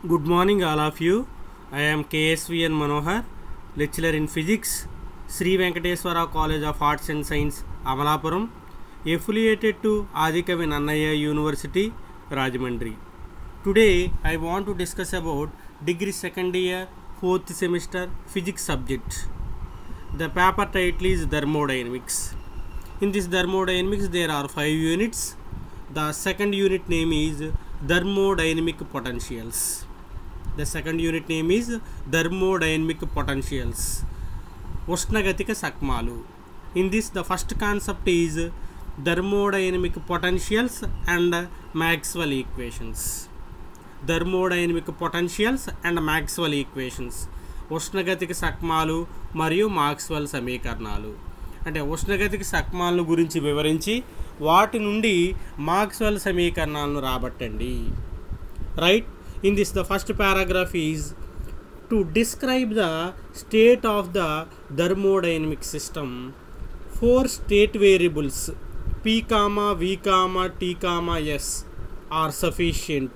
Good morning, all of you. I am KSVN Manohar, lecturer in physics, Sri Venkateswara College of Arts and Science, Amalapuram, affiliated to Adikavi Nannaya University, Rajamandri. Today, I want to discuss about degree second year, fourth semester physics subject. The paper title is Thermodynamics. In this thermodynamics, there are five units. The second unit name is thermodynamic potentials. The second unit name is thermodynamic potentials. ఉష్ణగతిక సక్మాలు in this the first concept is thermodynamic potentials and Maxwell equations thermodynamic potentials and Maxwell equations ఉష్ణగతిక సక్మాలు మరియు Maxwell సమీకరణాలు అంటే ఉష్ణగతిక సక్మాలను గురించి వివరించి వాటి నుండి మాక్స్వెల్ సమీకరణాలను రాబట్టండి right in this the first paragraph is to describe the state of the thermodynamic system four state variables P comma V comma T comma S are sufficient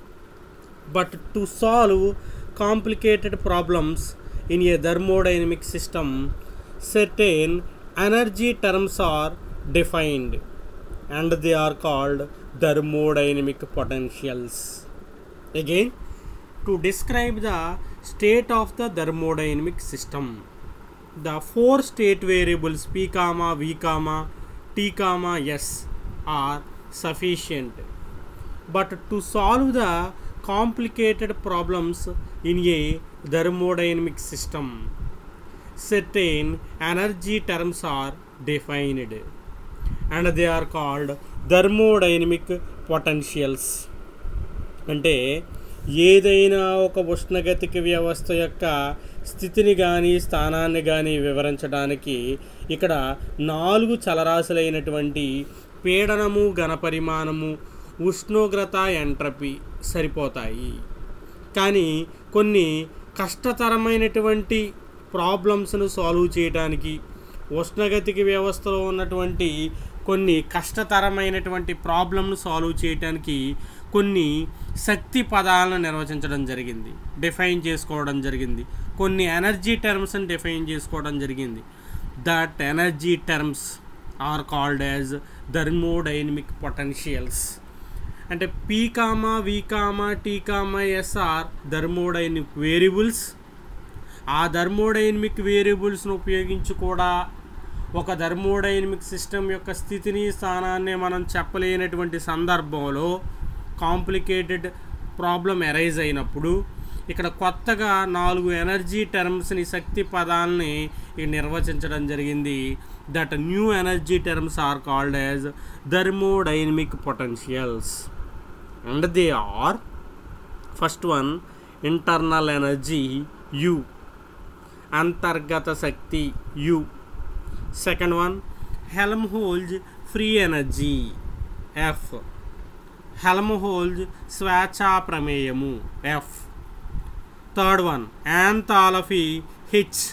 but to solve complicated problems in a thermodynamic system certain energy terms are defined and they are called thermodynamic potentials again to describe the state of the thermodynamic system the four state variables p comma v comma t comma s are sufficient but to solve the complicated problems in a thermodynamic system certain energy terms are defined and they are called thermodynamic potentials అంటే ఏదైనా ఒక ఉష్ణగతిక వ్యవస్థ యొక్క స్థితిని కానీ స్థానాన్ని కానీ వివరించడానికి ఇక్కడ నాలుగు చలరాశులైనటువంటి పీడనము ఘనపరిమాణము ఉష్ణోగ్రత ఎంట్రపీ సరిపోతాయి కానీ కొన్ని కష్టతరమైనటువంటి ప్రాబ్లమ్స్ను సాల్వ్ చేయడానికి ఉష్ణగతిక వ్యవస్థలో ఉన్నటువంటి కొన్ని కష్టతరమైనటువంటి ప్రాబ్లమ్ను సాల్వ్ చేయడానికి కొన్ని శక్తి పదాలను నిర్వచించడం జరిగింది డిఫైన్ చేసుకోవడం జరిగింది కొన్ని ఎనర్జీ టర్మ్స్ని డిఫైన్ చేసుకోవడం జరిగింది that energy terms are called as thermodynamic potentials అంటే P comma V comma T comma S are thermodynamic variables ఆ థర్మోడైనమిక్ వేరియబుల్స్ను ఉపయోగించి కూడా ఒక థర్మోడైనమిక్ సిస్టమ్ యొక్క స్థితిని స్థానాన్ని మనం చెప్పలేనటువంటి సందర్భంలో కాంప్లికేటెడ్ ప్రాబ్లం ఎరైజ్ అయినప్పుడు ఇక్కడ కొత్తగా నాలుగు ఎనర్జీ టర్మ్స్ని శక్తి పదాలని నిర్వచించడం జరిగింది that new energy terms are called as thermodynamic potentials and they are first one internal energy U అంతర్గత శక్తి U second one Helmholtz free energy F Helmholtz స్వేచ్ఛా ప్రమేయము F third one enthalpy H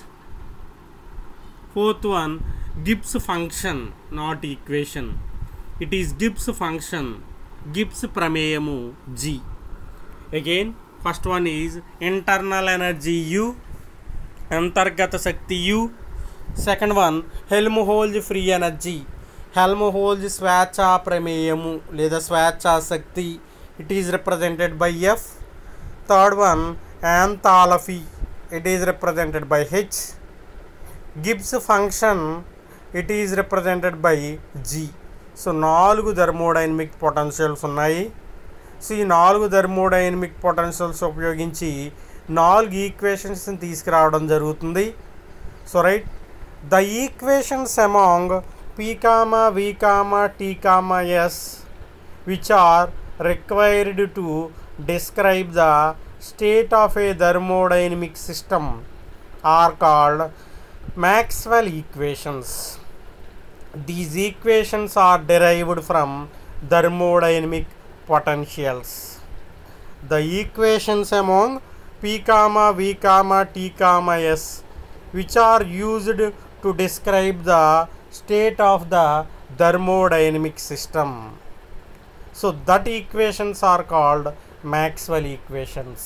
fourth one Gibbs function not equation it is Gibbs function Gibbs ప్రమేయము G again first one is internal energy U అంతర్గత శక్తి U second one Helmholtz free energy helm Helmholtz స్వేచ్ఛా ప్రమేయము లేదా స్వేచ్ఛా శక్తి it is represented by F third one enthalpy it is represented by H Gibbs function it is represented by G so నాలుగు thermodynamic potentials ఉన్నాయి so ఈ నాలుగు thermodynamic potentials ఉపయోగించి నాలుగు ఈక్వేషన్స్ని తీసుకురావడం జరుగుతుంది so right the equations among P comma V comma T comma S which are required to describe the state of a thermodynamic system are called Maxwell equations these equations are derived from thermodynamic potentials the equations among p comma v comma t comma s which are used to describe the state of the thermodynamic system so that equations are called Maxwell equations.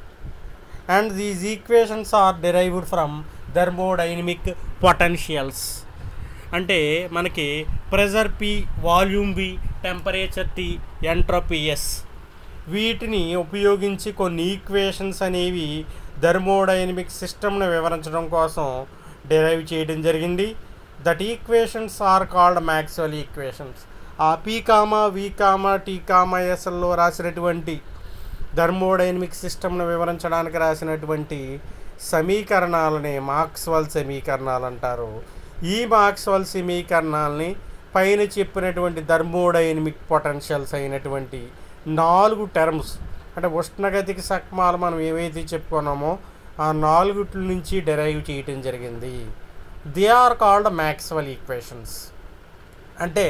And these equations are derived from thermodynamic potentials. అంటే మనకి pressure P volume V temperature T entropy S వీటిని ఉపయోగించి కొన్ని equations అనేవి thermodynamic సిస్టమ్ను వివరించడం కోసం derive చేయడం జరిగింది that equations are called Maxwell equations ఆ P comma V comma T comma ఎస్ఎల్లో రాసినటువంటి థర్మోడైనమిక్ సిస్టమ్ను వివరించడానికి రాసినటువంటి సమీకరణాలని మాక్స్వెల్ సమీకరణాలు అంటారు ఈ మాక్స్వెల్ సమీకరణాలని పైన చెప్పినటువంటి థర్మోడైనమిక్ పొటెన్షియల్స్ అయినటువంటి నాలుగు టర్మ్స్ అంటే ఉష్ణగతికి సక్మాలు మనం ఏవైతే చెప్పుకున్నామో ఆ నాలుగుట్ల నుంచి డెరైవ్ చేయటం జరిగింది they are called Maxwell equations అంటే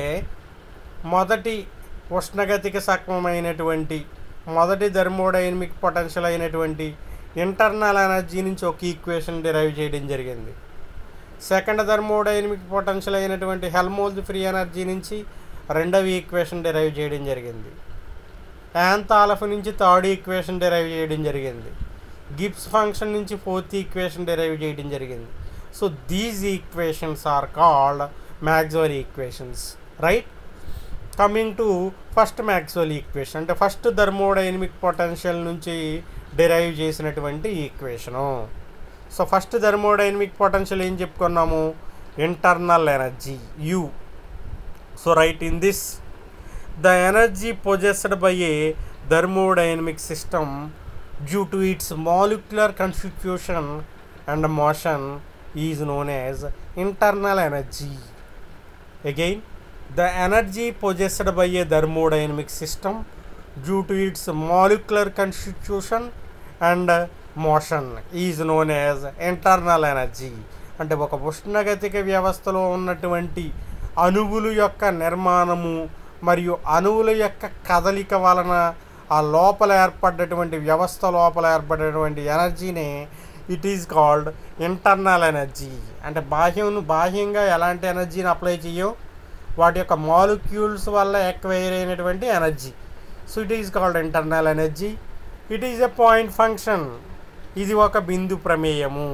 మొదటి ఉష్ణగతిక సక్మమైనటువంటి మొదటి థర్మోడైనమిక్ పొటెన్షియల్ అయినటువంటి ఇంటర్నల్ ఎనర్జీ నుంచి ఒక ఈక్వేషన్ డిరైవ్ చేయడం జరిగింది సెకండ్ థర్మోడైనమిక్ పొటెన్షియల్ అయినటువంటి హెల్మోల్జ్ ఫ్రీ ఎనర్జీ నుంచి రెండవ ఈక్వేషన్ డిరైవ్ చేయడం జరిగింది యాంతాలఫ్ నుంచి థర్డ్ ఈక్వేషన్ డిరైవ్ చేయడం జరిగింది గిబ్స్ ఫంక్షన్ నుంచి ఫోర్త్ ఈక్వేషన్ డిరైవ్ చేయడం జరిగింది so these equations are called Maxwell equations right coming to first Maxwell equation అంటే ఫస్ట్ థర్మోడైనమిక్ పొటెన్షియల్ నుంచి డిరైవ్ చేసినటువంటి equation so first thermodynamic potential ఏం చెప్పుకున్నాము internal energy U so right in this the energy possessed by a thermodynamic system due to its molecular constitution and motion is known as internal energy again the energy possessed by a thermodynamic system due to its molecular constitution and motion is known as internal energy అంటే ఒక ఉష్ణగతిక వ్యవస్థలో ఉన్నటువంటి అణువుల యొక్క నిర్మాణము మరియు అణువుల యొక్క కదలిక వలన ఆ లోపల ఏర్పడ్డటువంటి వ్యవస్థ లోపల ఏర్పడేటువంటి ఎనర్జీని it is called internal energy అంటే బాహ్యం బాహ్యంగా ఎలాంటి ఎనర్జీని అప్లై చేయో వాటి యొక్క మాలిక్యూల్స్ వల్ల ఎక్వైర్ అయినటువంటి energy so it is called internal energy it is a point function ఇది ఒక బిందు ప్రమేయము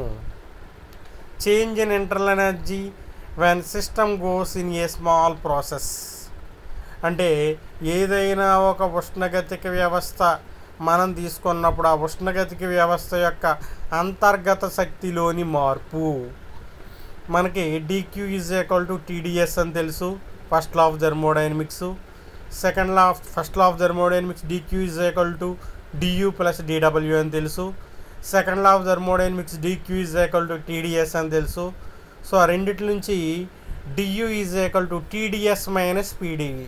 change in internal energy when system goes in a small process అంటే ఏదైనా ఒక ఉష్ణగతిక వ్యవస్థ మనం తీసుకున్నప్పుడు ఆ ఉష్ణగతిక వ్యవస్థ యొక్క అంతర్గత శక్తిలోని మార్పు మనకి d Q is equal to T d S అని తెలుసు first law of thermodynamics second law of first law of thermodynamics d Q is equal to d U plus d W అని తెలుసు second law of thermodynamics d Q is equal to T d S అని తెలుసు so ఆ రెండిటి నుంచి d U is equal to T d S minus P d V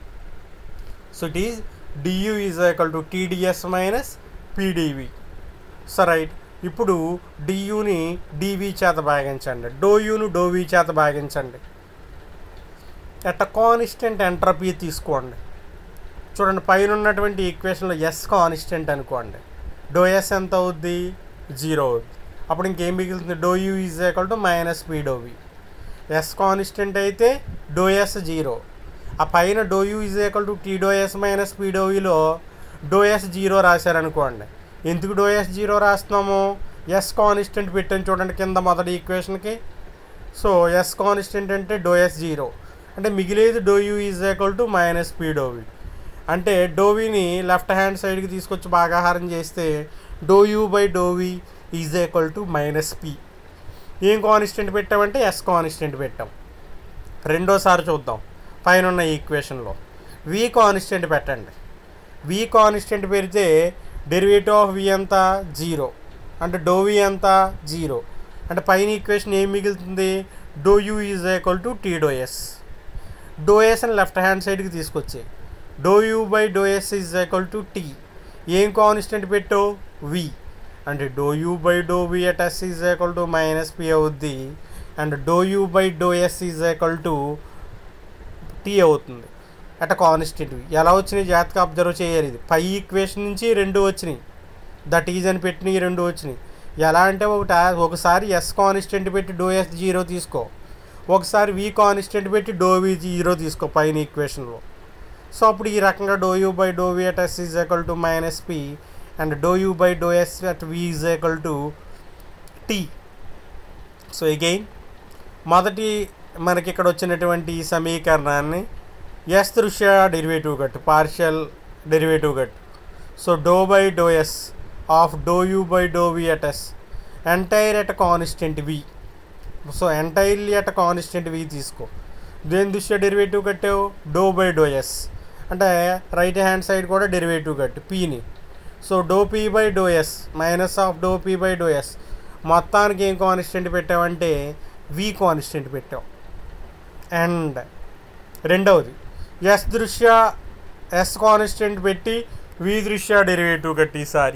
so it is d U is equal to T d S minus P d V so right ఇప్పుడు డియుని డివి చేత భాగించండి డోయును డోవి చేత భాగించండి ఎట్ట కాన్స్టెంట్ ఎంట్రపీ తీసుకోండి చూడండి పైన ఉన్నటువంటి ఈక్వేషన్లో ఎస్ కాన్స్టెంట్ అనుకోండి డో ఎస్ ఎంత అవుద్ది జీరో అవుద్ది అప్పుడు ఇంకేం మిగులుతుంది do U is equal to minus P do V S constant అయితే డో ఎస్ జీరో ఆ పైన do U is equal to T do S minus P do విలో డో ఎస్ జీరో రాశారనుకోండి ఎందుకు డో ఎస్ జీరో రాస్తున్నాము S constant పెట్టాను చూడండి కింద మొదటి ఈక్వేషన్కి సో ఎస్ కాన్స్టెంట్ అంటే డో ఎస్ జీరో అంటే మిగిలేది do U is equal to minus P do V అంటే డోవీని లెఫ్ట్ హ్యాండ్ సైడ్కి తీసుకొచ్చి భాగాహారం చేస్తే do U by do V is equal to minus P ఏం కాన్స్టెంట్ పెట్టామంటే ఎస్ కాన్స్టెంట్ పెట్టాం రెండోసారి చూద్దాం పైన ఉన్న ఈక్వేషన్లో వి కాన్స్టెంట్ పెట్టండి వి కాన్స్టెంట్ పెడితే డెరివేటివ్ ఆఫ్ వి ఎంత జీరో అంటే డో వి ఎంత జీరో అంటే పైన ఈక్వేషన్ ఏం మిగులుతుంది do U is equal to T do S do S అని లెఫ్ట్ హ్యాండ్ సైడ్కి తీసుకొచ్చి do U by do S is equal to T ఏం కాన్స్టెంట్ పెట్టావు వి అంటే do U by do V at S is equal to minus P అవుద్ది and do U by do S is equal to T అవుతుంది at constant ఎలా వచ్చినాయి జాగ్రత్తగా observe చేయాలి ఇది పై ఈక్వేషన్ నుంచి రెండు వచ్చినాయి దట్ ఈజ్ అని పెట్టినవి రెండు వచ్చినాయి ఎలా అంటే ఒకటి ఒకసారి ఎస్ కాన్స్టెంట్ పెట్టి డో ఎస్ జీరో తీసుకో ఒకసారి వి కాన్స్టెంట్ పెట్టి డో వి జీరో తీసుకో పైన ఈక్వేషన్లో సో అప్పుడు ఈ రకంగా do U by do V at S is equal to minus P and do U by do S at V is equal to T so again మొదటి మనకి ఇక్కడ వచ్చినటువంటి ఈ సమీకరణాన్ని ఎస్ దృశ్య డెరివేటివ్ గట్ పార్షియల్ డెరివేటివ్ గట్ so do by do S of do U by do V at S entire at constant V so entirely at constant V తీసుకో దేని దృష్ట్యా డెరివేటివ్ కట్టావు డో బై డో ఎస్ అంటే right hand side కూడా derivative కట్టు పీని so do P by do S minus of do P by do S మొత్తానికి ఏం కాన్స్టెంట్ పెట్టావంటే వి కాన్స్టెంట్ పెట్టావు అండ్ రెండవది ఎస్ దృశ్య ఎస్ కాన్స్టెంట్ పెట్టి వి దృశ్య డెరివేటివ్ కట్టి ఈసారి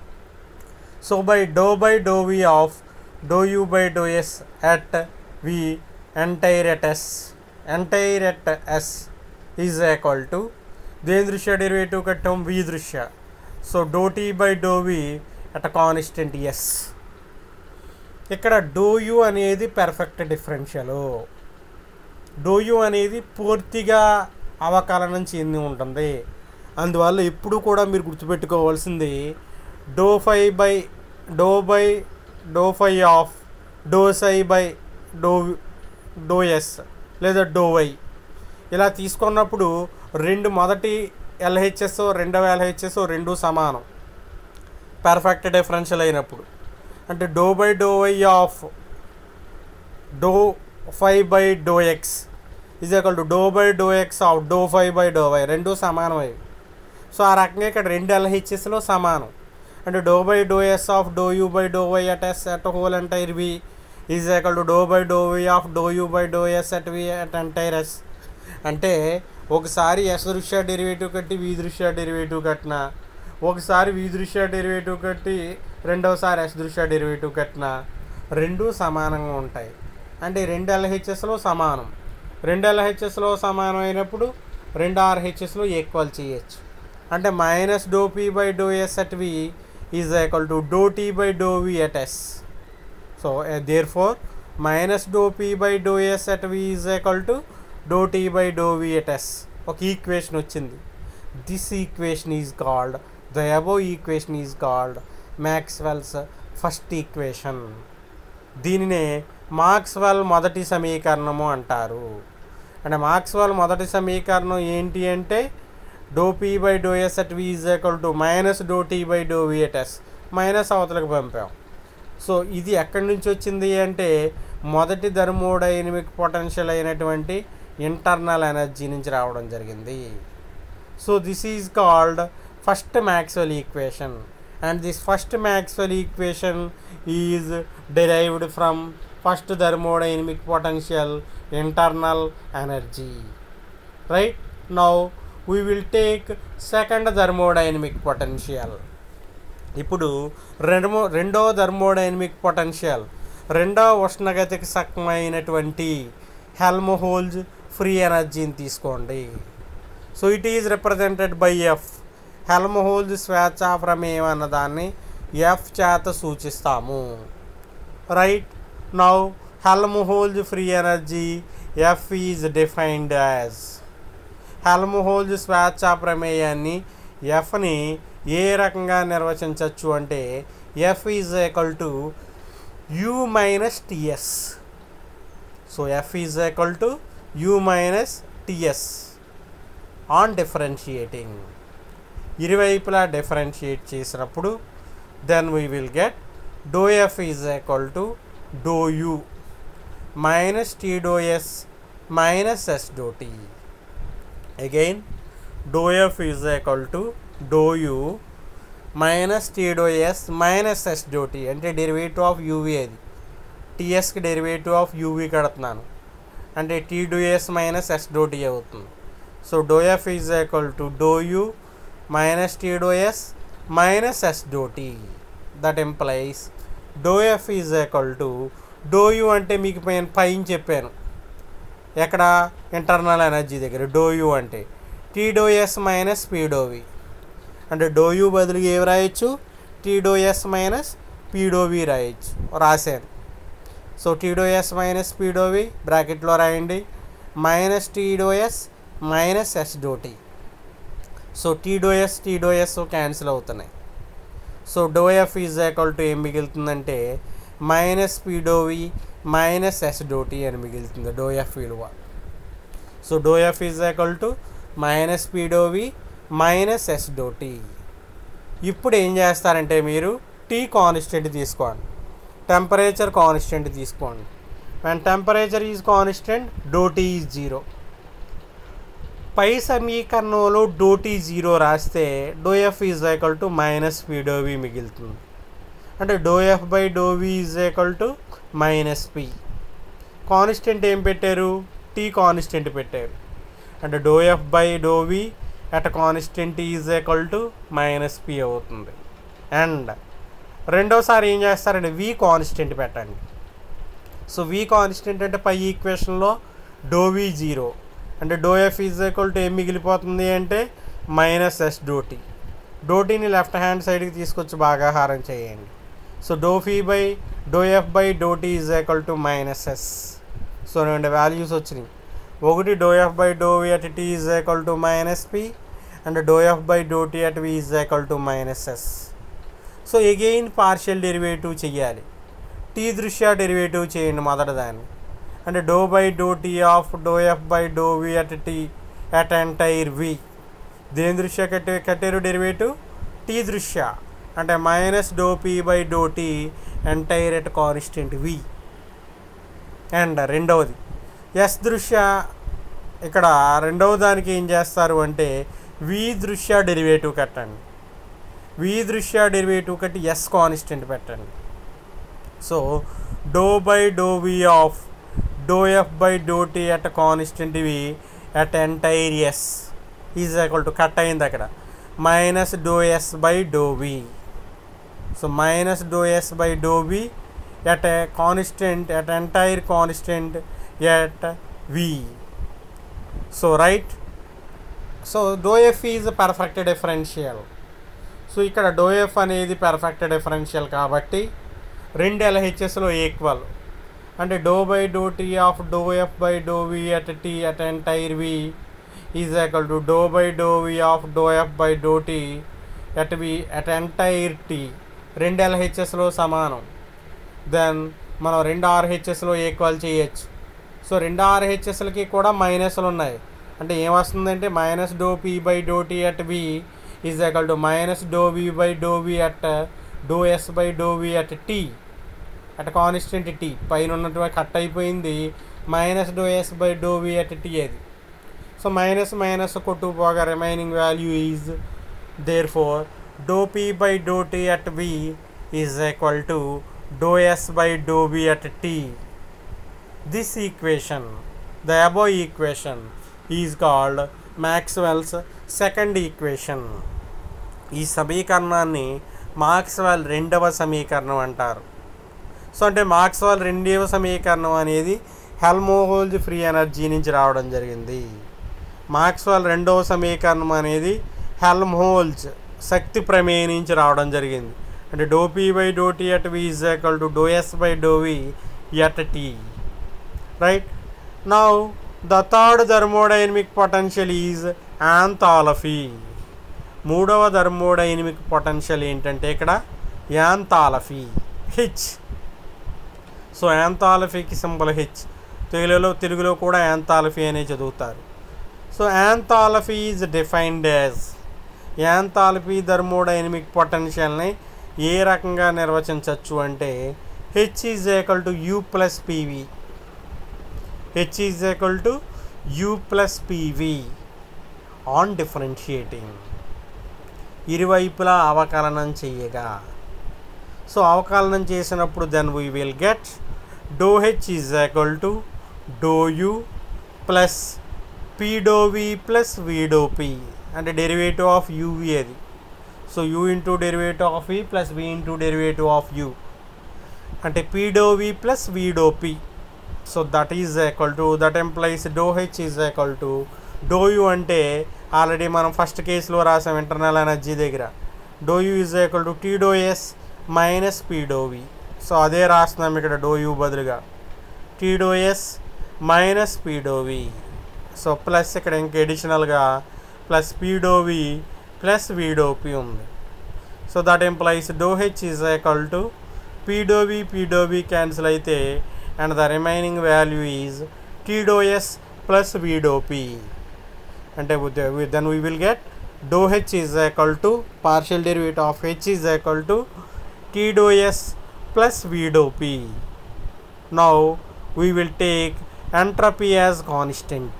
so by do by do V of do U by do S at V entire at S entire at S is equal to దేని దృశ్య derivative కట్టాం వి దృశ్య so do T by do V at constant S ఇక్కడ do U అనేది perfect differential do U అనేది పూర్తిగా అవకలనం చెంది ఉంటుంది అందువల్ల ఎప్పుడు కూడా మీరు గుర్తుపెట్టుకోవాల్సింది do phi by do by do phi of do psi by do do S లేదా డో వై ఇలా తీసుకున్నప్పుడు రెండు మొదటి ఎల్హెచ్ఎస్ రెండవ ఎల్హెచ్ఎస్ రెండు సమానం పర్ఫెక్ట్ డిఫరెన్షియల్ అయినప్పుడు అంటే do by do Y of do phi by do X is equal to do by do X of do phi by do Y రెండు సమానం అవి సో ఆ రకంగా ఇక్కడ రెండు ఎల్హెచ్ఎస్లో సమానం అంటే do by do S of do U by do Y at S at whole entire V is equal to do by do Y of do U by do S at V at entire S అంటే ఒకసారి yes దృశ్య derivative కట్టి వి దృశ్య derivative కట్టిన ఒకసారి వి దృశ్య derivative కట్టి రెండవసారి ఎస్ దృశ్య డెరివేటివ్ కట్టిన రెండు సమానంగా ఉంటాయి అంటే రెండు ఎల్హెచ్ఎస్లో సమానం రెండు ఎల్హెచ్ఎస్లో సమానం అయినప్పుడు రెండు ఆర్హెచ్ఎస్లో ఈక్వల్ చేయొచ్చు అంటే minus do P by do S at V is equal to do T by do V at S so therefore minus do P by do S at V is equal to do T by do V at S ఒక equation వచ్చింది this equation is called the above equation is called Maxwell's first equation దీనినే Maxwell మొదటి సమీకరణము అంటారు అంటే మార్క్స్వెల్ మొదటి సమీకరణం ఏంటి అంటే do P by do S at V is equal to minus do T by do V at S minus అవతలకు పంపాం సో ఇది ఎక్కడి నుంచి వచ్చింది అంటే మొదటి థర్మోడైనమిక్ పొటెన్షియల్ అయినటువంటి ఇంటర్నల్ ఎనర్జీ నుంచి రావడం జరిగింది so this is called first Maxwell equation and this first Maxwell equation is derived from first thermodynamic potential internal energy right now we will take second thermodynamic potential ఇప్పుడు రెండో రెండో thermodynamic potential రెండో ఉష్ణగతికి సకమైనటువంటి హెల్మోహోల్జ్ free ఎనర్జీని తీసుకోండి so it is represented by F Helmholtz స్వేచ్ఛా ప్రమేయం అన్న దాన్ని ఎఫ్ చేత సూచిస్తాము right now Helmholtz free energy F is defined as Helmholtz స్వేచ్ఛా ప్రమేయాన్ని ఎఫ్ని ఏ రకంగా నిర్వచించవచ్చు అంటే F is equal to U minus T S so F is equal to U minus T S on differentiating ఇరువైపులా డిఫరెన్షియేట్ చేసినప్పుడు then we will get do F is equal to do U minus T do S minus S do T again doe F is equal to do U minus T do S minus S do T అంటే derivative of U V అది టీఎస్కి derivative of U V కడుతున్నాను అంటే T do S minus S do T అవుతుంది so doe F is equal to do U minus T do S minus S do T that implies doe F is equal to do U అంటే మీకు నేను పైన చెప్పాను ఎక్కడ internal energy దగ్గర doe U అంటే T do S minus P doe V అంటే do U బదులు ఏవి రాయొచ్చు T do S minus P doe V రాయొచ్చు రాశాను so T do S minus P doe V బ్రాకెట్లో రాయండి minus T do S minus S do T so T do S T do S cancel అవుతున్నాయి so doe F is equal to ఏం మిగులుతుందంటే minus P doe V minus S do T అని మిగులుతుంది doe F విలువ so doe F is equal to minus P doe V minus S do T ఇప్పుడు ఏం చేస్తారంటే మీరు టీ కాన్స్టెంట్ తీసుకోండి టెంపరేచర్ కాన్స్టెంట్ తీసుకోండి and temperature is constant doe T is zero పై సమీకరణంలో డో టీ జీరో రాస్తే doe F is equal to minus P doe V మిగులుతుంది అంటే doe F by do V is equal to minus P constant ఏం పెట్టారు T constant పెట్టారు అంటే doe F by do V at constant is equal to minus P అవుతుంది and రెండోసారి ఏం చేస్తారంటే వి కాన్స్టెంట్ పెట్టండి సో వి కాన్స్టెంట్ అంటే పై ఈక్వేషన్లో డో వి జీరో అంటే doe F is equal to ఏం మిగిలిపోతుంది అంటే మైనస్ ఎస్ డోటీ డోటీని లెఫ్ట్ హ్యాండ్ సైడ్కి తీసుకొచ్చి భాగాహారం చేయండి so doe phi by doe F by డోటీ is equal to minus S so రెండు వాల్యూస్ వచ్చినాయి ఒకటి doe F by do V at T is equal to minus P and doe F by do T at V is equal to minus S so again partial derivative చెయ్యాలి T దృష్ట్యా derivative చేయండి మొదటి దాన్ని అంటే do by do T of doe F by do V at T at entire V దేని దృష్ట్యా కట్టే కట్టారు డెరివేటివ్ టీ దృష్ట్యా అంటే minus do P by do T entire at constant V and రెండవది ఎస్ దృష్ట్యా ఇక్కడ రెండవ దానికి ఏం చేస్తారు అంటే వి దృష్ట్యా డెరివేటివ్ కట్టండి వి దృష్ట్యా డెరివేటివ్ కట్టి ఎస్ కాన్స్టెంట్ పెట్టండి so do by do V of doe F by do T at constant V at entire S is equal to cut అయింది అక్కడ minus do S by do V so minus do S by do V at a constant at entire constant at V so right so doe F is perfect differential so ఇక్కడ doe F అనేది perfect differential కాబట్టి రెండు ఎల్హెచ్ఎస్లో equal అంటే do by do T of doe F by do V at T at entire V is equal to do by do V of doe F by do T at V at entire T రెండు ఎల్హెచ్ఎస్లో సమానం then మనం రెండు ఆర్హెచ్ఎస్లో equal చేయొచ్చు so రెండు ఆర్హెచ్ఎస్లకి కూడా మైనస్లు ఉన్నాయి అంటే ఏమొస్తుందంటే minus do P by do T at V is equal to minus do V by do V at doe S by do V at T at constant T పైన ఉన్నటువంటి కట్ అయిపోయింది minus do S by do V at T అది so minus minus కొట్టుకుపోగా remaining value is therefore doe P by do T at V is equal to do S by do V at tea this equation the above equation is called Maxwell's second equation ఈ సమీకరణాన్ని Maxwell రెండవ సమీకరణం అంటారు so అంటే Maxwell రెండవ సమీకరణం అనేది హెల్మోహోల్జ్ free energy నుంచి రావడం జరిగింది మాక్స్వెల్ రెండవ సమీకరణం అనేది హెల్మ్హోల్జ్ శక్తి ప్రమేయ నుంచి రావడం జరిగింది అంటే do P by do T at V is equal to do S by do V at T right now the third thermodynamic potential is enthalpy మూడవ థర్మోడైనమిక్ పొటెన్షియల్ ఏంటంటే ఇక్కడ యాంథాలఫీ హెచ్ సో యాంథాలఫీకి symbol H తెలుగులో తెలుగులో కూడా enthalpy అనే చదువుతారు so enthalpy is defined as enthalpy thermodynamic పొటెన్షియల్ని ఏ రకంగా నిర్వచించవచ్చు అంటే H is equal to U plus P V H is equal to U plus P V on differentiating ఇరువైపులా అవకలనం చేయగా సో అవకలనం చేసినప్పుడు then we will get doe H is equal to do U plus P do V plus V doe P అంటే derivative of U V అది so U into derivative of V plus V into derivative of U అంటే P do V plus V doe P so that is equal to that implies doe H is equal to do U అంటే already మనం first కేసులో రాసాం internal energy దగ్గర doe U is equal to T do S minus P do V so అదే రాస్తున్నాం ఇక్కడ do U బదులుగా T do S minus P do V so plus ఇక్కడ ఇంక ఎడిషనల్గా ప్లస్ పీడోవి ప్లస్ వీడోపి ఉంది so that implies doe H is equal to P doe V P doe V cancel అయితే and the remaining value is T doe S plus V doe P అంటే then we will get doe H is equal to partial derivative of H is equal to T doe S plus V doe P now we will take entropy as constant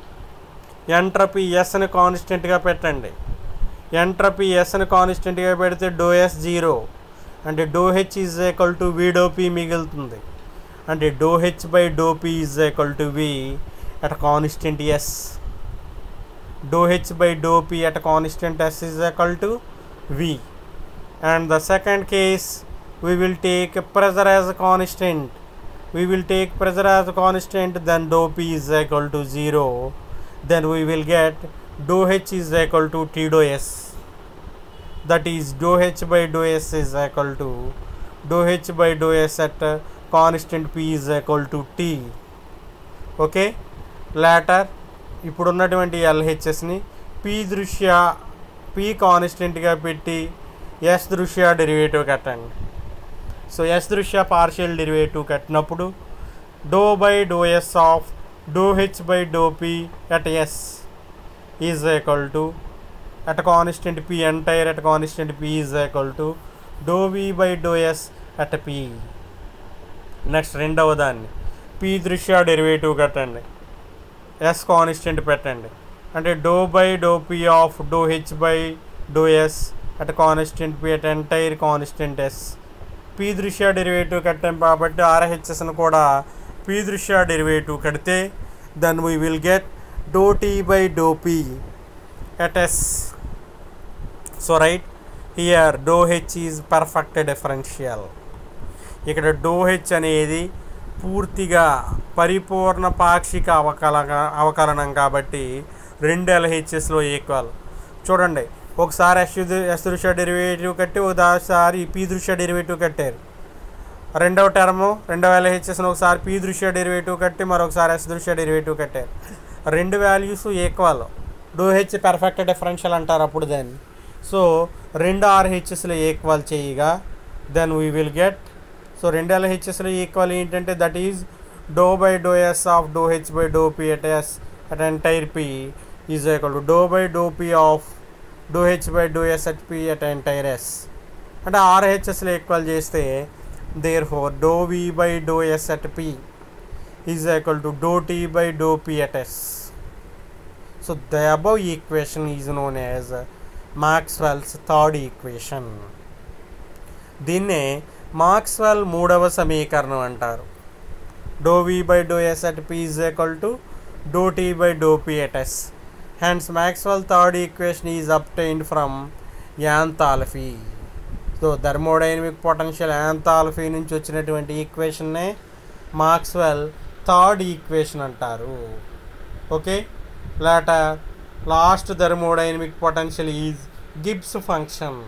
entropy ఎస్ని కాన్స్టెంట్గా పెట్టండి entropy ఎస్ని కాన్స్టెంట్గా పెడితే doe S zero అంటే doe H is equal to V doe P మిగులుతుంది అంటే doe H by do P is equal to V at constant S doe H by do P at constant S is equal to V and the second case we will take pressure as a constant we will take pressure as a constant then dou p is equal to 0 then we will get dou h is equal to t dou s that is dou h by dou s is equal to dou h by dou s at uh, constant p is equal to t okay latter ఇప్పుడు ఉన్నటువంటి ఎల్హెచ్ఎస్ని P దృష్ట్యా P కాన్స్టెంట్గా పెట్టి yes దృష్ట్యా derivative కట్టండి so S దృష్ట్యా partial derivative కట్టినప్పుడు doe by do S of doe H by do P at S is equal to at constant P entire at constant P is equal to do V by do S at P next రెండవ దాన్ని P దృష్ట్యా derivative కట్టండి yes constant పెట్టండి అంటే do by do P of doe H by do S at constant P at entire constant S P దృశ్య derivative కట్టాం కాబట్టి ఆర్హెచ్ఎస్ను కూడా పి దృశ్య డెరివేటివ్ కడితే then we will get doe T by do P at S so right here doe H is perfect differential ఇక్కడ doe H అనేది పూర్తిగా పరిపూర్ణ పాక్షిక అవకలన అవకలనం కాబట్టి రెండు ఎల్హెచ్ఎస్లో ఈక్వల్ చూడండి ఒకసారి ఎస్ ఎస్ దృశ్య డెరివేటివ్ కట్టి ఒకసారి పి దృశ్య డెరివేటివ్ కట్టారు రెండవ టర్ము రెండవ ఎల్హెచ్ఎస్ని ఒకసారి పి దృశ్య డెరివేటివ్ కట్టి మరొకసారి ఎస్ దృశ్య డెరివేటివ్ కట్టారు రెండు values equal doe H perfect differential అంటారు అప్పుడు దాన్ని సో రెండు ఆర్హెచ్ఎస్లు ఈక్వల్ చేయగా then we will get so రెండు ఎల్హెచ్ఎస్లు ఈక్వల్ ఏంటంటే that is doe by do S of doe H by do P at S at entire P is equal to do by do P of doe H by do S at P at entire S అంటే ఆర్హెచ్ఎస్లో equal చేస్తే therefore doe V by do S at P is equal to do T by do P at S so the above equation is known as Maxwell's third equation దీన్నే Maxwell మూడవ సమీకరణం అంటారు doe V by do S at P is equal to do T by do P at S hence Maxwell third equation is obtained from enthalpy so thermodynamic potential enthalpy నుంచి వచ్చినటువంటి ఈక్వేషన్నే Maxwell third equation అంటారు okay latter last thermodynamic potential is Gibbs function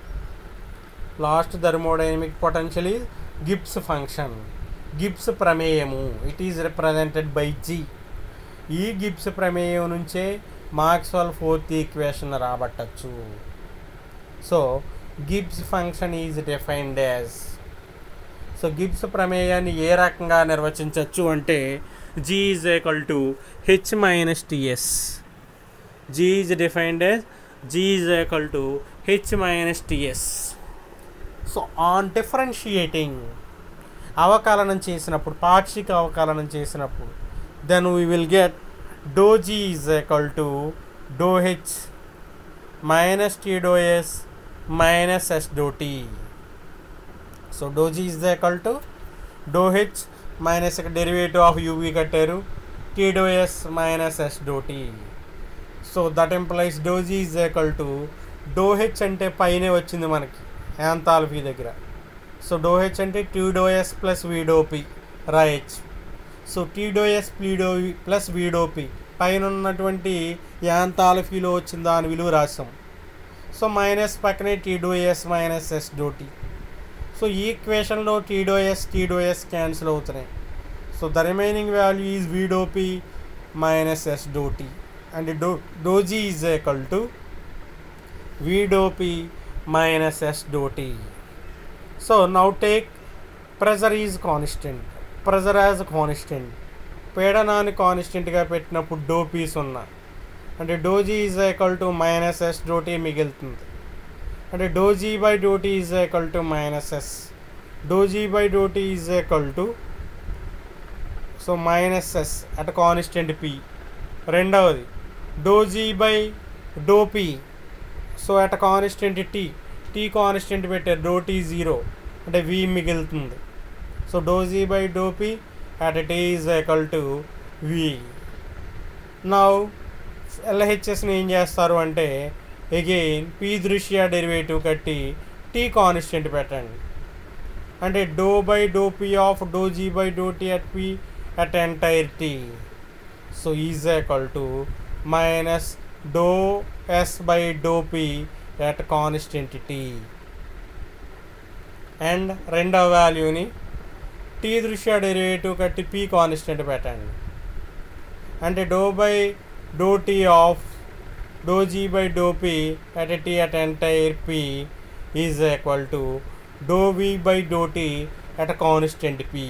last thermodynamic potential is Gibbs function Gibbs ప్రమేయము it is represented by G ఈ Gibbs ప్రమేయం నుంచే Maxwell fourth equation రాబట్టచ్చు so Gibbs function is defined as so Gibbs ప్రమేయాన్ని ఏ రకంగా నిర్వచించవచ్చు అంటే G is equal to H minus T S G is defined as G is equal to H minus T S so on differentiating అవకలనం చేసినప్పుడు పాక్షిక అవకలనం చేసినప్పుడు then we will get doe G is equal to dou H minus T do S minus S do T so dou G is equal to dou H minus derivative of UV కట్టారు T do S minus S do T so that implies dou G is equal to dou H అంటే పైనే వచ్చింది మనకి enthalpy దగ్గర so dou H అంటే T do S plus V dou P రాయొచ్చు so T do S ప్లీడో plus V dou P పైన ఉన్నటువంటి యాంతాల్ఫీలో వచ్చిన దాని విలువ రాసాం సో మైనస్ పక్కనే T do S minus S do T so ఈ ఈక్వేషన్లో T do S T do S cancel అవుతున్నాయి so the remaining value is V dou P minus S do T and dou dou g is equal to v dou p minus s dou t so now take pressure is constant pressure as constant పీడనాన్ని కాన్స్టెంట్గా పెట్టినప్పుడు do P సున్నా అంటే dou G is equal to minus S dou T మిగులుతుంది అంటే dou G by డోటీ is equal to minus S dou G by డోటీ is equal to so minus S at constant P రెండవది dou G by dou P so at constant T T constant పెట్టారు dou T zero అంటే V మిగులుతుంది so dou G by dou P at t is equal to v now ఎల్హెచ్ఎస్ని ఏం చేస్తారు అంటే again P దృష్ట్యా derivative కట్టి టీ కాన్స్టెంట్ పెట్టండి అంటే do by do P of dou G by do T at P at entire T so is equal to minus do S by do P at constant T and రెండవ వాల్యూని tea దృష్ట్యా derivative కట్టి P constant పెట్టండి అంటే do by do T of dou G by dou P at T at entire P is equal to do V by do T at constant P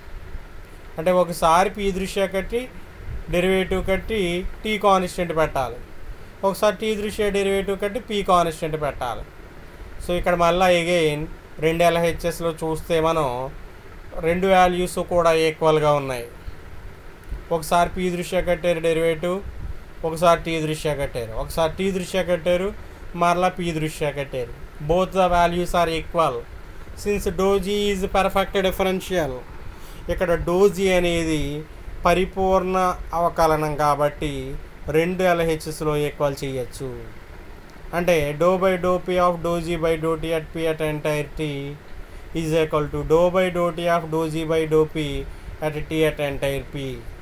అంటే ఒకసారి P దృష్ట్యా కట్టి derivative కట్టి tea constant పెట్టాలి ఒకసారి tea దృష్ట్యా derivative కట్టి P constant పెట్టాలి సో ఇక్కడ మళ్ళీ ఎగైన్ రెండు ఎల్హెచ్ఎస్లో చూస్తే మనం రెండు వాల్యూస్ కూడా ఈక్వల్గా ఉన్నాయి ఒకసారి పీ దృష్ట్యా కట్టారు డెరివేటివ్ ఒకసారి టీ దృష్ట్యా కట్టారు ఒకసారి టీ దృష్ట్యా కట్టారు మరలా పీ దృష్ట్యా కట్టారు both the values are equal since dou G is perfect differential ఇక్కడ డోజీ అనేది పరిపూర్ణ అవకలనం కాబట్టి రెండు ఎల్హెచ్ఎస్లో ఈక్వల్ చేయొచ్చు అంటే do by dou P of dou G by do T at P at entire T is equal to do by do T of dou G by dou P at T at entire P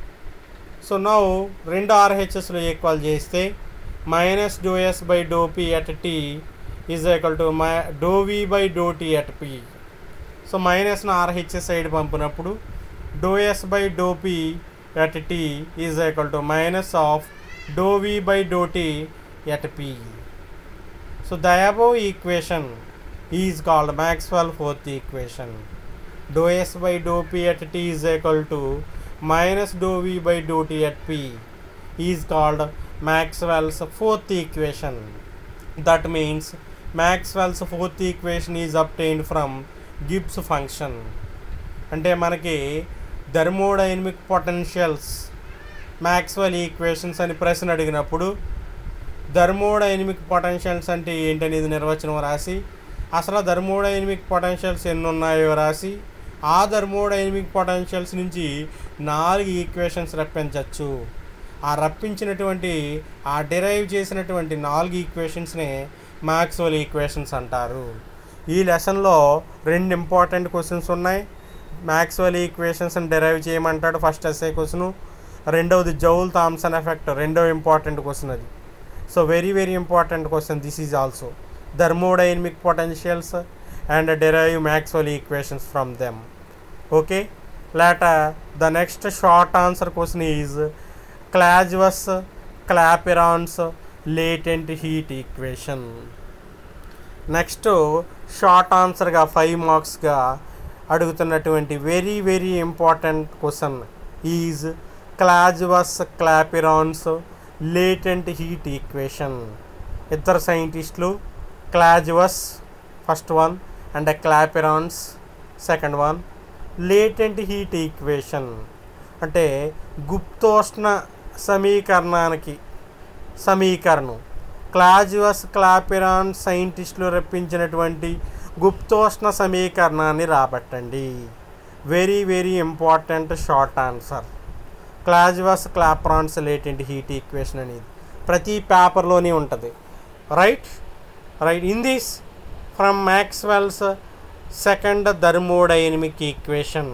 so now రెండు ఆర్హెచ్ఎస్లో equal చేస్తే minus do S by dou P at T is equal to my dou V by do T at P so మైనస్ను RHS side పంపినప్పుడు dou S by dou P at T is equal to minus of dou V by do T at P so the above equation is called Maxwell fourth equation dou S by dou P at T is equal to minus do V by do T at P is called Maxwell's fourth equation that means Maxwell's fourth equation is obtained from Gibbs function అంటే మనకి thermodynamic potentials Maxwell equations అని ప్రశ్న అడిగినప్పుడు thermodynamic potentials అంటే ఏంటనేది నిర్వచనం రాసి అసలు థర్మోడైనమిక్ పొటెన్షియల్స్ ఎన్ని ఉన్నాయో రాసి ఆ థర్మోడైనమిక్ పొటెన్షియల్స్ నుంచి నాలుగు ఈక్వేషన్స్ రప్పించవచ్చు ఆ రప్పించినటువంటి ఆ డిరైవ్ చేసినటువంటి నాలుగు ఈక్వేషన్స్నే మ్యాక్స్వెల్ ఈక్వేషన్స్ అంటారు ఈ లెసన్లో రెండు ఇంపార్టెంట్ క్వశ్చన్స్ ఉన్నాయి మ్యాక్స్వెల్ ఈక్వేషన్స్ని డెరైవ్ చేయమంటాడు ఫస్ట్ ఎస్ఏ క్వశ్చన్ రెండవది జౌల్ థామ్సన్ ఎఫెక్ట్ రెండవ ఇంపార్టెంట్ క్వశ్చన్ అది so very very important question this is also thermodynamic potentials and derive Maxwell equations from them okay later the next short answer question is clausius clapeyron's latent heat equation next short ఆన్సర్గా five మార్క్స్గా అడుగుతున్నటువంటి very very important question is Clausius Clapeyron's latent heat equation ఇద్దరు సైంటిస్టులు Clausius first one and Clapeyron's second one latent heat equation అంటే గుప్తోష్ణ సమీకరణానికి సమీకరణం క్లాజ్వస్ క్లాపిరాన్ సైంటిస్టులు రప్పించినటువంటి గుప్తోష్ణ సమీకరణాన్ని రాబట్టండి very very important short answer Clausius Clapeyron's latent heat equation అనేది ప్రతి పేపర్లోనే ఉంటుంది right right in this from Maxwell's second thermodynamic equation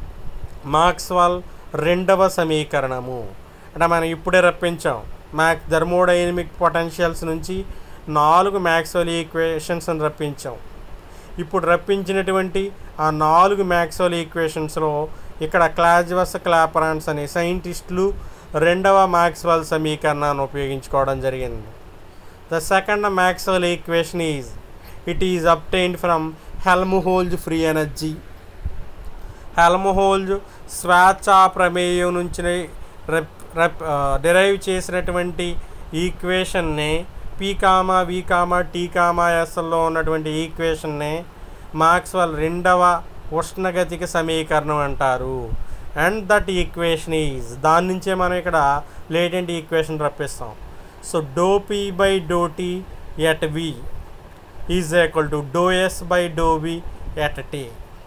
Maxwell రెండవ సమీకరణము అంటే మనం ఇప్పుడే రప్పించాం మ్యాక్ థర్మోడైనమిక్ పొటెన్షియల్స్ నుంచి నాలుగు మ్యాక్స్వెల్ ఈక్వేషన్స్ రప్పించాం ఇప్పుడు రప్పించినటువంటి ఆ నాలుగు మ్యాక్స్వెల్ ఈక్వేషన్స్లో ఇక్కడ క్లాజ్వస్ క్లాపరాన్స్ అనే సైంటిస్టులు రెండవ మ్యాక్స్వెల్ సమీకరణాన్ని ఉపయోగించుకోవడం జరిగింది the second Maxwell equation is it is obtained from Helmholtz free energy Helmholtz స్వేచ్ఛా ప్రమేయం నుంచి రెప్ రెప్ డిరైవ్ చేసినటువంటి ఈక్వేషన్ని P comma V comma T comma ఎస్లో ఉన్నటువంటి ఈక్వేషన్ని మాక్స్వెల్ రెండవ ఉష్ణగతిక సమీకరణం అంటారు అండ్ దట్ ఈక్వేషన్ ఈజ్ దాని నుంచే మనం ఇక్కడ లేటెంట్ ఈక్వేషన్ రప్పిస్తాం so do P by do T at V is equal to do S by do V at T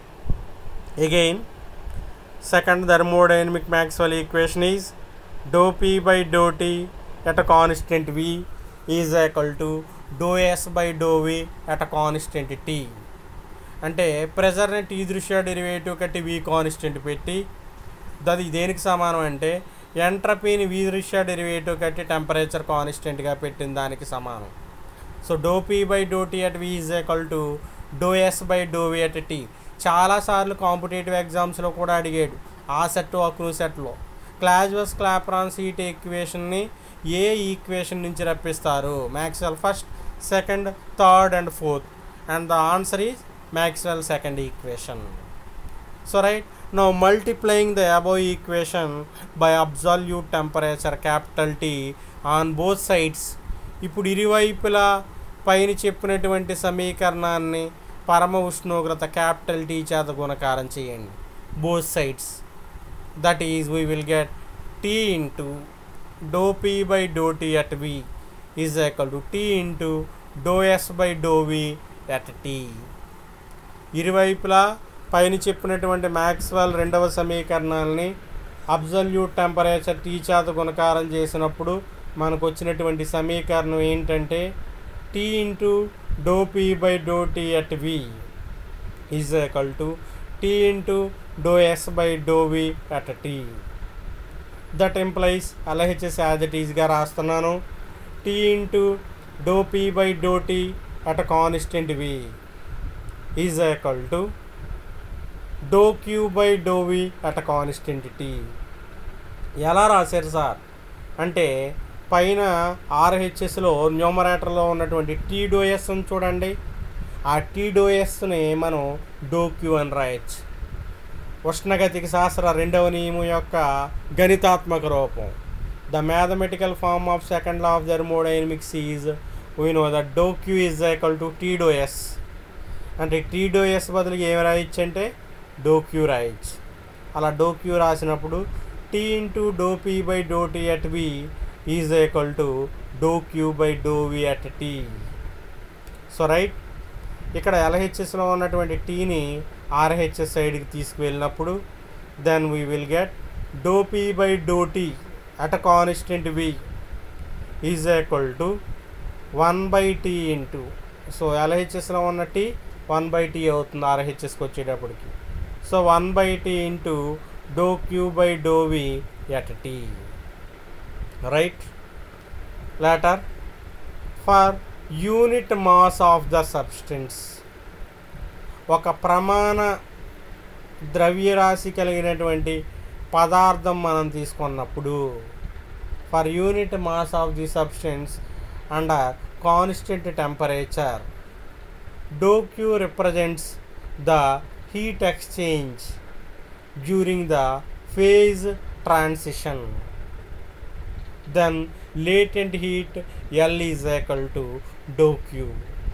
again second thermodynamic Maxwell equation is dou P by do T at constant V is equal to do S by do V at constant T అంటే ప్రెజర్ని tea దృష్ట్యా derivative కట్టి వి constant పెట్టి అది దేనికి సమానం అంటే ఎంట్రపీని వి దృష్ట్యా డెరివేటివ్ కట్టి టెంపరేచర్ కాన్స్టెంట్గా పెట్టిన దానికి సమానం so do P by do T at V is equal to do S by do V at T చాలాసార్లు కాంపిటేటివ్ ఎగ్జామ్స్లో కూడా అడిగాడు ఆ సెట్ అక్రూ సెట్లో క్లాజ్వస్ క్లాప్రాన్ సీట్ ఈక్వేషన్ని ఏ ఈక్వేషన్ నుంచి రప్పిస్తారు Maxwell first second third and fourth and the answer is Maxwell second equation so right now multiplying the above equation by absolute temperature capital T on both sides ఇప్పుడు ఇరువైపులా పైన చెప్పినటువంటి సమీకరణాన్ని పరమ ఉష్ణోగ్రత క్యాపిటల్ టీ చేత గుణకారం చేయండి both sides that is we will get T into dou P by do T at V is equal to T into dou S by do V at T ఇరువైపులా పైన చెప్పినటువంటి మ్యాక్స్వెల్ రెండవ సమీకరణాలని absolute temperature T చేత గుణకారం చేసినప్పుడు మనకు వచ్చినటువంటి సమీకరణం ఏంటంటే T into dou P by do T at V is equal to T into dou S by do V at T that implies LHS as it ఈజ్గా రాస్తున్నాను T into dou P by do T at constant V is equal to dou Q by do V at constant T ఎలా రాశారు sir అంటే పైన ఆర్హెచ్ఎస్లో న్యూమరేటర్లో ఉన్నటువంటి tea డోఎస్ అని చూడండి ఆ టీ డోఎస్ని మనం డో క్యూ అని రాయొచ్చు ఉష్ణగతిక శాస్త్ర రెండవ నియమం యొక్క గణితాత్మక రూపం the mathematical form of second law of thermodynamics is we know the dou Q is equal to T dou S అంటే టీ డోఎస్ బదులు ఏమి రాయొచ్చు అంటే డో క్యూ రాయొచ్చు అలా డో క్యూ రాసినప్పుడు T into dou P by do T at B is equal to dou Q by do V at T so right ఇక్కడ ఎల్హెచ్ఎస్లో ఉన్నటువంటి టీని ఆర్హెచ్ఎస్ సైడ్కి తీసుకువెళ్ళినప్పుడు then we will get dou P by do T at constant V is equal to one by T into so ఎల్హెచ్ఎస్లో ఉన్న T one by T అవుతుంది ఆర్హెచ్ఎస్కి వచ్చేటప్పటికి so one by T into do Q by do V at T right later for unit mass of the substance ఒక ప్రమాణ ద్రవ్యరాశి కలిగినటువంటి పదార్థం మనం తీసుకున్నప్పుడు for unit mass of the substance under constant temperature dou Q represents the heat exchange during the phase transition then latent heat L is equal to dou Q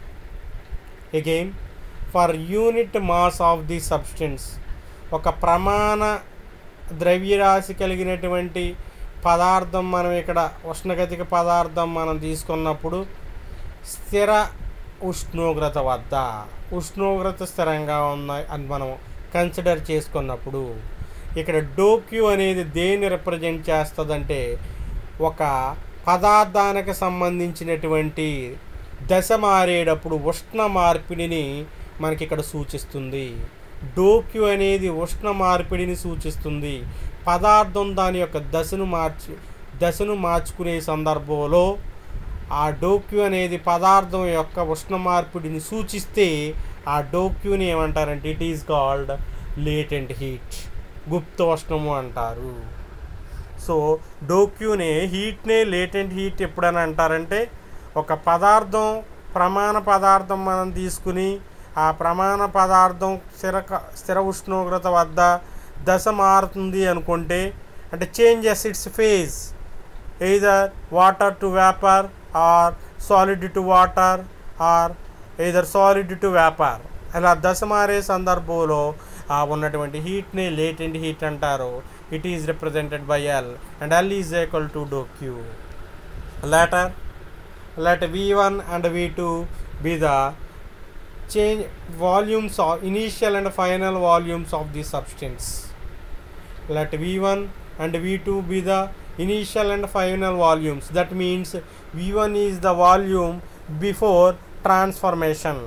again for unit mass of the substance ఒక ప్రమాణ ద్రవ్యరాశి కలిగినటువంటి పదార్థం మనం ఇక్కడ ఉష్ణగతిక పదార్థం మనం తీసుకున్నప్పుడు స్థిర ఉష్ణోగ్రత వద్ద ఉష్ణోగ్రత స్థిరంగా ఉన్నాయి అని మనం కన్సిడర్ చేసుకున్నప్పుడు ఇక్కడ డోక్యూ అనేది దేన్ని రిప్రజెంట్ చేస్తుందంటే ఒక పదార్థానికి సంబంధించినటువంటి దశ మారేటప్పుడు ఉష్ణ మార్పిడిని మనకి ఇక్కడ సూచిస్తుంది డోక్యూ అనేది ఉష్ణ మార్పిడిని సూచిస్తుంది పదార్థం దాని యొక్క దశను మార్చి దశను మార్చుకునే సందర్భంలో ఆ డోక్యూ అనేది పదార్థం యొక్క ఉష్ణ మార్పిడిని సూచిస్తే ఆ డోక్యూని ఏమంటారంటే it is called latent heat గుప్త ఉష్ణము అంటారు సో డోక్యూనే హీట్నే లేటెంట్ హీట్ ఎప్పుడని అంటారంటే ఒక పదార్థం ప్రమాణ పదార్థం మనం తీసుకుని ఆ ప్రమాణ పదార్థం స్థిర స్థిర ఉష్ణోగ్రత వద్ద దశ మారుతుంది అనుకుంటే అంటే changes its phase either water to vapour or solid to water or either solid to vapour అలా దశ మారే సందర్భంలో ఆ ఉన్నటువంటి హీట్ని లేటెంట్ హీట్ అంటారు it is represented by L and L is equal to dou Q later let v1 and v2 be the change volumes of initial and final volumes of the substance let v1 and v2 be the initial and final volumes that means v1 is the volume before transformation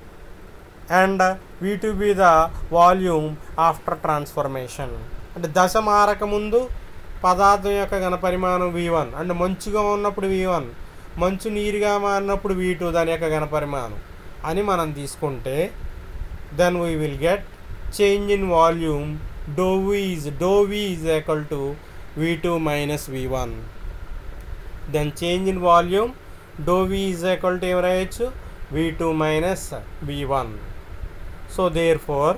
and v2 be the volume after transformation అంటే దశ మారక ముందు పదార్థం యొక్క ఘనపరిమాణం V one and మంచుగా ఉన్నప్పుడు V one మంచు నీరుగా మారినప్పుడు వి టూ దాని యొక్క ఘనపరిమాణం అని మనం తీసుకుంటే then we will get change in volume dou V is dou V is equal to V two minus V one then change in volume dou V is equal to ఏం రాయొచ్చు V two minus V one so therefore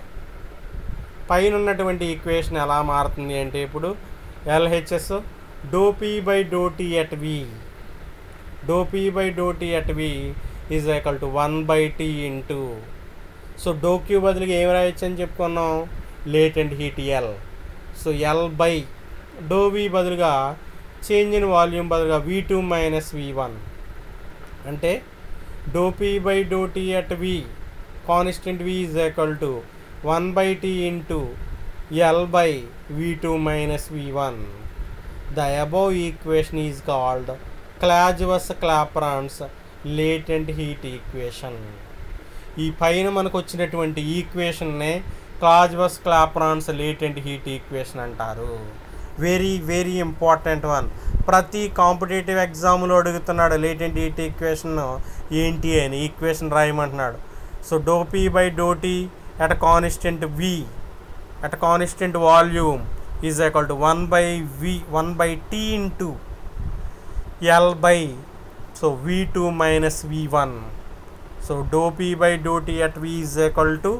పైన ఉన్నటువంటి ఈక్వేషన్ ఎలా మారుతుంది అంటే ఇప్పుడు LHS dou P by do T at V dou P by do T at V is equal to one by T into so dou Q బదులుగా ఏం రాయొచ్చు అని చెప్పుకున్నాం latent heat L so L by do V బదులుగా change in volume బదులుగా V two minus V one అంటే do P by do T at V constant V is equal to one by T into L by V two minus V one the above equation is called Clausius Clapeyron's latent heat equation ఈ పైన మనకు వచ్చినటువంటి ఈక్వేషన్నే Clausius Clapeyron's latent heat equation అంటారు very very important one ప్రతి competitive ఎగ్జామ్లో అడుగుతున్నాడు latent heat equation ఏంటి అని ఈక్వేషన్ రాయమంటున్నాడు so do P by do T at a constant v at a constant volume is equal to 1 by v 1 by t into l by so v2 minus v1 so dou p by dou t at v is equal to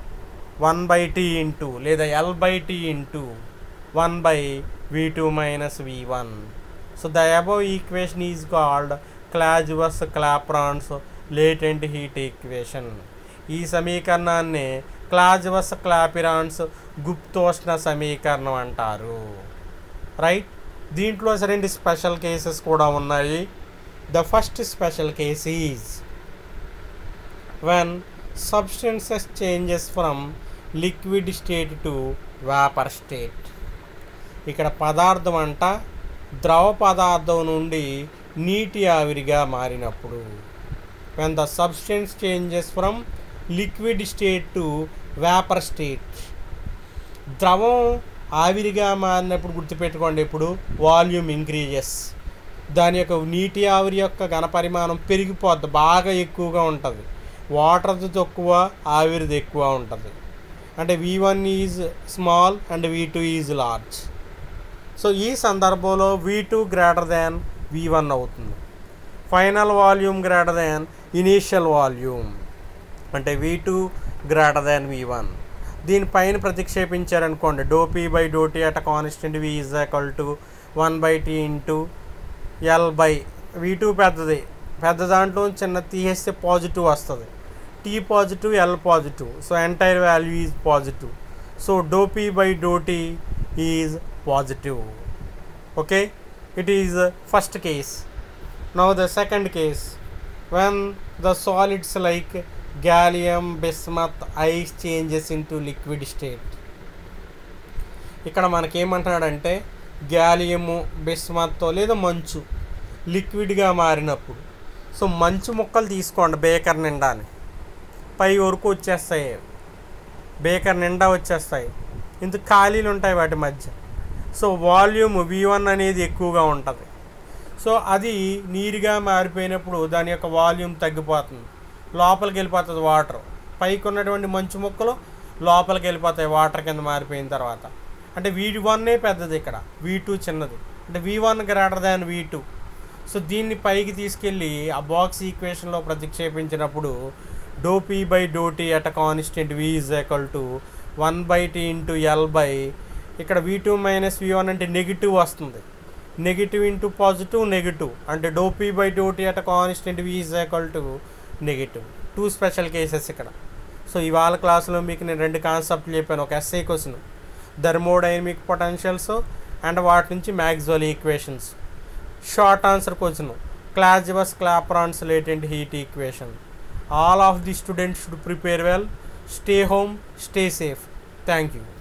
1 by t into లేదా l by t into 1 by v2 minus v1 so the above equation is called Clausius Clapeyron's latent heat equation ఈ సమీకరణాన్ని క్లాజ్వస్ క్లాపిరాన్స్ గుప్తోష్ణ సమీకరణం అంటారు right దీంట్లో రెండు special cases కూడా ఉన్నాయి the first special case is when substances changes from liquid state to vapour state ఇక్కడ పదార్థం అంట ద్రవ పదార్థం నుండి నీటి ఆవిరిగా మారినప్పుడు when the substance changes from liquid state to vapour state ద్రవం ఆవిరిగా మారినప్పుడు గుర్తుపెట్టుకోండి ఇప్పుడు వాల్యూమ్ ఇంక్రీజెస్ దాని యొక్క నీటి ఆవిరి యొక్క ఘనపరిమాణం పెరిగిపోద్ది బాగా ఎక్కువగా ఉంటుంది వాటర్ది తక్కువ ఆవిరిది ఎక్కువ ఉంటుంది అంటే V one is small and V two is large so ఈ సందర్భంలో V two greater than V one అవుతుంది final volume greater than initial volume అంటే V two greater than V one దీనిపైన ప్రతిక్షేపించారనుకోండి do P by do T at constant V is equal to one by T into L by V two పెద్దది పెద్ద దాంట్లో చిన్న తీసేస్తే positive వస్తుంది T positive L positive so entire value is positive so do P by do T is positive okay it is first case now the second case when the solids like gallium bismuth ice changes into liquid state ఇక్కడ మనకేమంటున్నాడంటే గ్యాలియము bismuth లేదా మంచు లిక్విడ్గా మారినప్పుడు so మంచు ముక్కలు తీసుకోండి baker నిండాని పై వరకు వచ్చేస్తాయి baker నిండా వచ్చేస్తాయి ఇంత ఖాళీలు ఉంటాయి వాటి మధ్య సో వాల్యూమ్ వి వన్ అనేది ఎక్కువగా ఉంటుంది సో అది నీరుగా మారిపోయినప్పుడు దాని యొక్క వాల్యూమ్ తగ్గిపోతుంది లోపలికి వెళ్ళిపోతుంది వాటర్ పైకి ఉన్నటువంటి మంచు ముక్కలు లోపలికి వెళ్ళిపోతాయి వాటర్ కింద మారిపోయిన తర్వాత అంటే వీ వన్నే పెద్దది ఇక్కడ వీ టూ చిన్నది అంటే V one greater than V two so దీన్ని పైకి తీసుకెళ్ళి ఆ బాక్స్ ఈక్వేషన్లో ప్రతిక్షేపించినప్పుడు do P by do T at constant V is equal to one by T into L by ఇక్కడ V two minus V one అంటే నెగిటివ్ వస్తుంది negative into positive negative అంటే do P by do T at constant V is equal to negative two special cases ఇక్కడ so ఇవాళ క్లాస్లో మీకు నేను రెండు కాన్సెప్ట్లు చెప్పాను ఒక essay question thermodynamic potentials and వాటి నుంచి Maxwell equations short answer question Clausius Clapeyron latent heat equation all of the students should prepare well stay home stay safe thank you